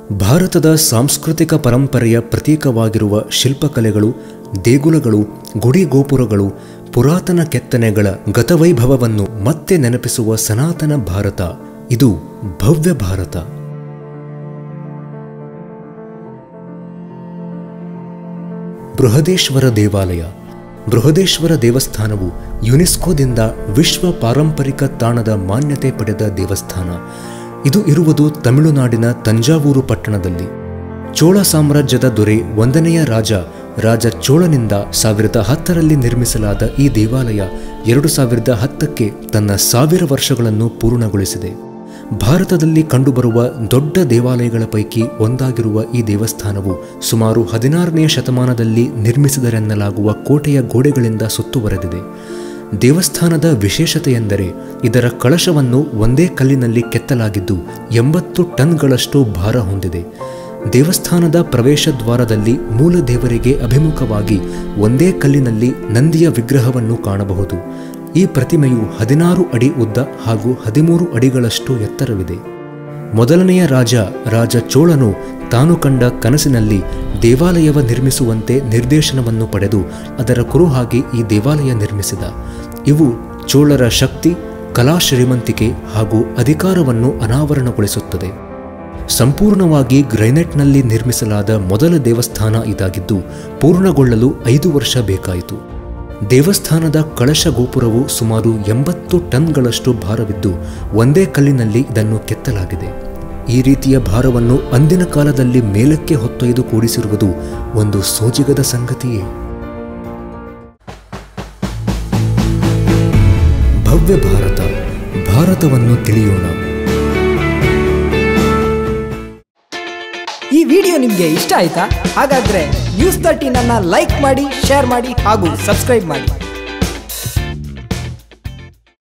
ಭಾರತದ ಸಾಂಸ್ಕೃತಿಕ ಪರಂಪರೆಯ ಪ್ರತೀಕವಾಗಿರುವ ಶಿಲ್ಪಕಲೆಗಳು ದೇಗುಲಗಳು ಗುಡಿ ಗೋಪುರಗಳು ಪುರಾತನ ಕೆತ್ತನೆಗಳ ಗತವೈಭವವನ್ನು ಮತ್ತೆ ನೆನಪಿಸುವ ಸನಾತನ ಭಾರತ ಇದು ಭವ್ಯ ಭಾರತ ಬೃಹದೇಶ್ವರ ದೇವಾಲಯ ಬೃಹದೇಶ್ವರ ದೇವಸ್ಥಾನವು ಯುನೆಸ್ಕೋದಿಂದ ವಿಶ್ವ ಪಾರಂಪರಿಕ ತಾಣದ ಮಾನ್ಯತೆ ಪಡೆದ ದೇವಸ್ಥಾನ ಇದು ಇರುವುದು ತಮಿಳುನಾಡಿನ ತಂಜಾವೂರು ಪಟ್ಟಣದಲ್ಲಿ ಚೋಳ ಸಾಮ್ರಾಜ್ಯದ ದೊರೆ ಒಂದನೆಯ ರಾಜ ರಾಜ ಚೋಳನಿಂದ ಸಾವಿರದ ಹತ್ತರಲ್ಲಿ ನಿರ್ಮಿಸಲಾದ ಈ ದೇವಾಲಯ ಎರಡು ಸಾವಿರದ ಹತ್ತಕ್ಕೆ ತನ್ನ ಸಾವಿರ ವರ್ಷಗಳನ್ನು ಪೂರ್ಣಗೊಳಿಸಿದೆ ಭಾರತದಲ್ಲಿ ಕಂಡುಬರುವ ದೊಡ್ಡ ದೇವಾಲಯಗಳ ಪೈಕಿ ಒಂದಾಗಿರುವ ಈ ದೇವಸ್ಥಾನವು ಸುಮಾರು ಹದಿನಾರನೆಯ ಶತಮಾನದಲ್ಲಿ ನಿರ್ಮಿಸಿದರೆನ್ನಲಾಗುವ ಕೋಟೆಯ ಗೋಡೆಗಳಿಂದ ಸುತ್ತುವರೆದಿದೆ ದೇವಸ್ಥಾನದ ವಿಶೇಷತೆ ಎಂದರೆ ಇದರ ಕಳಶವನ್ನು ಒಂದೇ ಕಲ್ಲಿನಲ್ಲಿ ಕೆತ್ತಲಾಗಿದ್ದು ಎಂಬತ್ತು ಟನ್ಗಳಷ್ಟು ಭಾರ ಹೊಂದಿದೆ ದೇವಸ್ಥಾನದ ಪ್ರವೇಶ ದ್ವಾರದಲ್ಲಿ ಮೂಲ ದೇವರಿಗೆ ಅಭಿಮುಖವಾಗಿ ಒಂದೇ ಕಲ್ಲಿನಲ್ಲಿ ನಂದಿಯ ವಿಗ್ರಹವನ್ನು ಕಾಣಬಹುದು ಈ ಪ್ರತಿಮೆಯು ಹದಿನಾರು ಅಡಿ ಉದ್ದ ಹಾಗೂ ಹದಿಮೂರು ಅಡಿಗಳಷ್ಟು ಎತ್ತರವಿದೆ ಮೊದಲನೆಯ ರಾಜ ರಾಜ ಚೋಳನು ತಾನು ಕಂಡ ಕನಸಿನಲ್ಲಿ ದೇವಾಲಯವ ನಿರ್ಮಿಸುವಂತೆ ನಿರ್ದೇಶನವನ್ನು ಪಡೆದು ಅದರ ಕುರುಹಾಗಿ ಈ ದೇವಾಲಯ ನಿರ್ಮಿಸಿದ ಇವು ಚೋಳರ ಶಕ್ತಿ ಕಲಾ ಶ್ರೀಮಂತಿಕೆ ಹಾಗೂ ಅಧಿಕಾರವನ್ನು ಅನಾವರಣಗೊಳಿಸುತ್ತದೆ ಸಂಪೂರ್ಣವಾಗಿ ಗ್ರೈನೆಟ್ನಲ್ಲಿ ನಿರ್ಮಿಸಲಾದ ಮೊದಲ ದೇವಸ್ಥಾನ ಇದಾಗಿದ್ದು ಪೂರ್ಣಗೊಳ್ಳಲು ಐದು ವರ್ಷ ಬೇಕಾಯಿತು ದೇವಸ್ಥಾನದ ಕಳಶ ಗೋಪುರವು ಸುಮಾರು ಎಂಬತ್ತು ಟನ್ಗಳಷ್ಟು ಭಾರವಿದ್ದು ಒಂದೇ ಕಲ್ಲಿನಲ್ಲಿ ಇದನ್ನು ಕೆತ್ತಲಾಗಿದೆ ಈ ರೀತಿಯ ಭಾರವನ್ನು ಅಂದಿನ ಕಾಲದಲ್ಲಿ ಮೇಲಕ್ಕೆ ಹೊತ್ತೊಯ್ದು ಕೂಡಿಸಿರುವುದು ಒಂದು ಸೋಜಿಗದ ಸಂಗತಿಯೇ ಭವ್ಯ ಭಾರತ ಭಾರತವನ್ನು ತಿಳಿಯೋಣ ಈ ವಿಡಿಯೋ ನಿಮಗೆ ಇಷ್ಟ ಆಯ್ತಾ ಹಾಗಾದ್ರೆ ನ್ಯೂಸ್ ತರ್ಟೀನ್ ಅನ್ನ ಲೈಕ್ ಮಾಡಿ ಶೇರ್ ಮಾಡಿ ಹಾಗೂ ಸಬ್ಸ್ಕ್ರೈಬ್ ಮಾಡಿ